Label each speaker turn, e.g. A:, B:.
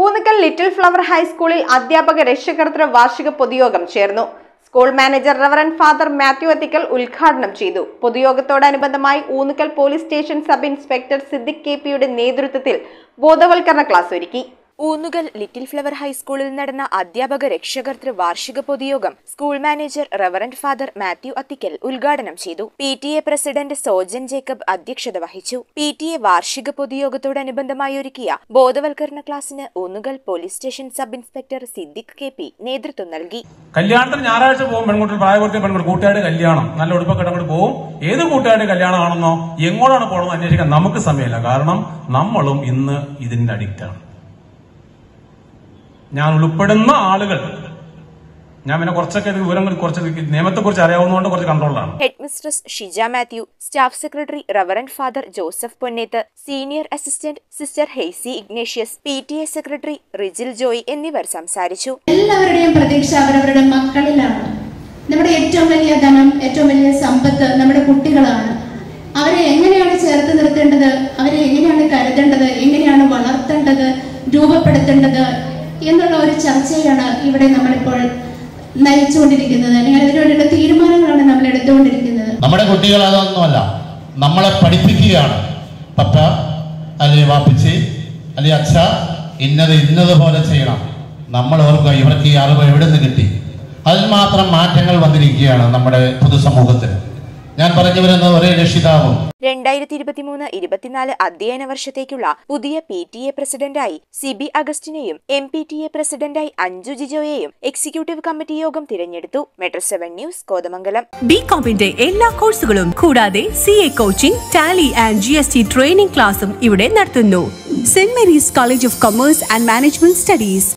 A: Oonnukal little flower ഹൈസ്കൂളിൽ അധ്യാപക രക്ഷകർത്തൃ വാർഷിക പൊതുയോഗം ചേർന്നു school manager reverend father Mathew Athikkal ഉദ്ഘാടനം ചെയ്തു പൊതുയോഗത്തോടനുബന്ധമായി Oonnukal police station sub inspector Siddique K പിയുടെ നേതൃത്വത്തിൽ ബോധവൽക്കരണ ക്ലാസ് ഒരുക്കി
B: ഊന്നുകൽ ലിറ്റിൽ ഫ്ലവർ ഹൈസ്കൂളിൽ നടന്ന അധ്യാപക രക്ഷകർത്തൃ വാർഷിക പൊതുയോഗം school manager reverend father Mathew Athikkal ഉദ്ഘാടനം ചെയ്തു P T A president Sojan Jacob അധ്യക്ഷത വഹിച്ചു പി ടി എ വാർഷിക പൊതുയോഗത്തോടനുബന്ധമായി ഒരുക്കിയ ബോധവൽക്കരണ ക്ലാസിന് Oonnukal police station sub inspector Siddique K P നേതൃത്വം നൽകി
C: കല്യാണത്തിന് ഞായറാഴ്ച പോകും പെൺകുട്ടി പ്രായപൂർത്തി പെൺകുട്ടി കൂട്ടുകാരുടെ കല്യാണം നല്ല ഉടുപ്പൊക്കെ അങ്ങോട്ട് പോകും ഏത് കൂട്ടുകാരുടെ കല്യാണമാണെന്നോ എങ്ങോട്ടാണ് പോകണമെന്ന് അന്വേഷിക്കാൻ നമുക്ക് സമയമില്ല കാരണം നമ്മളും ഇന്ന് ഇതിന്റെ അഡിക്റ്റാണ് ഞാൻ ഉൾപ്പെടുന്ന ആളുകൾ ഞാൻ പിന്നെ കുറച്ചൊക്കെ ഇത് വിവരങ്ങൾ കുറച്ച് നിയമത്തെക്കുറിച്ച് അറിയാവുന്നതുകൊണ്ട് കുറച്ച് കൺട്രോളിലാണ്
B: head mistress Shija Mathew staff secretary reverend father Joseph Ponneth senior assistant sister Haisy Ignatius P T A secretary Rijil Joy എന്നിവർ സംസാരിച്ചു
D: എല്ലാവരുടെയും പ്രതീക്ഷ അവരവരുടെ മക്കളിലാണ് നമ്മുടെ ഏറ്റവും വലിയ ധനം ഏറ്റവും വലിയ സമ്പത്ത് നമ്മുടെ കുട്ടികളാണ് അവരെ എങ്ങനെയാണ് ചേർത്ത് നിർത്തേണ്ടത് അവരെ എങ്ങനെയാണ് കരുതേണ്ടത് എങ്ങനെയാണ് വളർത്തേണ്ടത് രൂപപ്പെടുത്തേണ്ടത് എന്നുള്ള ഒരു ചർച്ചയാണ് ഇവിടെ നമ്മളിപ്പോൾ നയിച്ചുകൊണ്ടിരിക്കുന്നത് അല്ലെങ്കിൽ അതിനുവേണ്ടിയുള്ള തീരുമാനങ്ങളാണ് നമ്മൾ എടുത്തുകൊണ്ടിരിക്കുന്നത്
E: നമ്മുടെ കുട്ടികൾ അതൊന്നുമല്ല നമ്മളെ പഠിപ്പിക്കുകയാണ് പപ്പ അല്ലെങ്കിൽ വാപ്പിച്ചി അല്ലെങ്കിൽ അച്ഛ ഇന്നത് ഇന്നത് പോലെ ചെയ്യണം നമ്മൾ ഓർക്കുക ഇവർക്ക് ഈ അറിവ് എവിടെ നിന്ന് കിട്ടി അതിൽ മാത്രം മാറ്റങ്ങൾ വന്നിരിക്കുകയാണ് നമ്മുടെ പൊതുസമൂഹത്തിൽ ഞാൻ പറഞ്ഞു വരുന്നത് ഒരേ രക്ഷിതാവും
B: രണ്ടായിരത്തി ഇരുപത്തിമൂന്ന് ഇരുപത്തിനാല് അധ്യയന വർഷത്തേക്കുള്ള പുതിയ പി ടി എ പ്രസിഡന്റായി സിബി അഗസ്റ്റിനെയും എം പി ടി എ പ്രസിഡന്റായി അഞ്ജു ജിജോയെയും എക്സിക്യൂട്ടീവ് കമ്മിറ്റി യോഗം തിരഞ്ഞെടുത്തു metro seven news Kothamangalam
F: B കോമിന്റെ എല്ലാ കോഴ്സുകളും കൂടാതെ C A coaching tally and G S T training ക്ലാസും ഇവിടെ നടത്തുന്നു saint Mary's college of commerce and management studies